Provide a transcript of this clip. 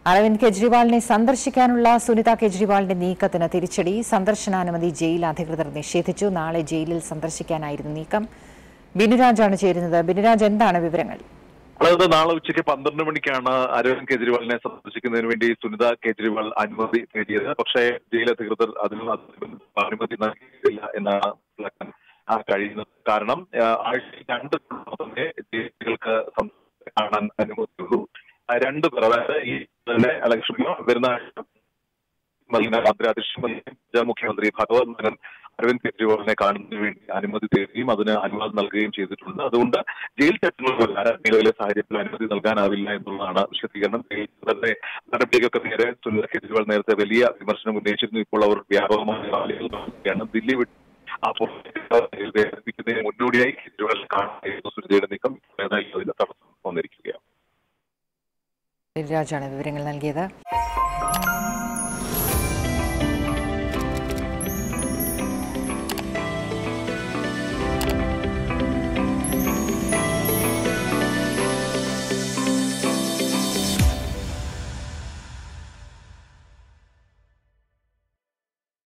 അരവിന്ദ് കെജ്രിവാളിനെ സന്ദർശിക്കാനുള്ള സുനിത കെജ്രിവാളിന്റെ നീക്കത്തിന് തിരിച്ചടി സന്ദർശനാനുമതി ജയിൽ അധികൃതർ നിഷേധിച്ചു നാളെ ജയിലിൽ സന്ദർശിക്കാനായിരുന്നു നീക്കം ബിനുരാജാണ് ചേരുന്നത് ബിനുരാജ് എന്താണ് വിവരങ്ങൾ അതായത് നാളെ ഉച്ചയ്ക്ക് പന്ത്രണ്ട് മണിക്കാണ് അരവിന്ദ് കെജ്രിവാളിനെ സന്ദർശിക്കുന്നതിന് വേണ്ടി സുനിത കെജ്രിവാൾ അനുമതി നേടിയത് പക്ഷേ ജയിൽ അധികൃതർ അതിനുള്ള അനുമതി നൽകിയിട്ടില്ല എന്നാണ് മനസ്സിലാക്കാൻ ആ, കഴിയുന്നത് കാരണം ആ, ആഴ്ചയിൽ രണ്ട് തവണ മാത്രമേ ജയിലുകൾക്ക് സം- കാണാൻ അനുമതിയുള്ളൂ ആ, രണ്ട് പേർ അതായത് ഈ തന്നെ അല്ല ക്ഷമിക്കണം വരുന്ന ആഴ്ച മലിന മന്ത്രി അധ്യക്ഷൻ മുഖ്യമന്ത്രി ഭഗവത് മേനൻ അരവിന്ദ് കെജ്രിവാളിനെ കാണുന്നതിന് വേണ്ടി അനുമതി തേടുകയും അതിന് അനുവാദം നൽകുകയും ചെയ്തിട്ടുണ്ട് അതുകൊണ്ട് ജയിൽ ചട്ടങ്ങൾ പ്രകാരം നിലവിലെ സാഹചര്യത്തിൽ അനുമതി നൽകാനാവില്ല എന്നുള്ളതാണ് വിശദീകരണം ജയിലിന്റെ നടപടിക്കൊക്കെ നേരെ സുനിത കെജ്രിവാൾ നേരത്തെ വലിയ വിമർശനം ഉന്നയിച്ചിരുന്നു ഇപ്പോൾ അവർ വ്യാപകമായ റാലികൾ നടത്തുകയാണ് ദില്ലി വിട്ട് ആ വേദനിപ്പിക്കുന്നതിന് മുന്നോടിയായി കെജ്രിവാളിനെ കാണാനായിരുന്നു സുനിതയുടെ നീക്കം ഏതായാലും അതിന് തടസ്സം വന്നിരിക്കുകയാണ് ബിനുരാജാണ് വിവരങ്ങൾ നൽകിയത്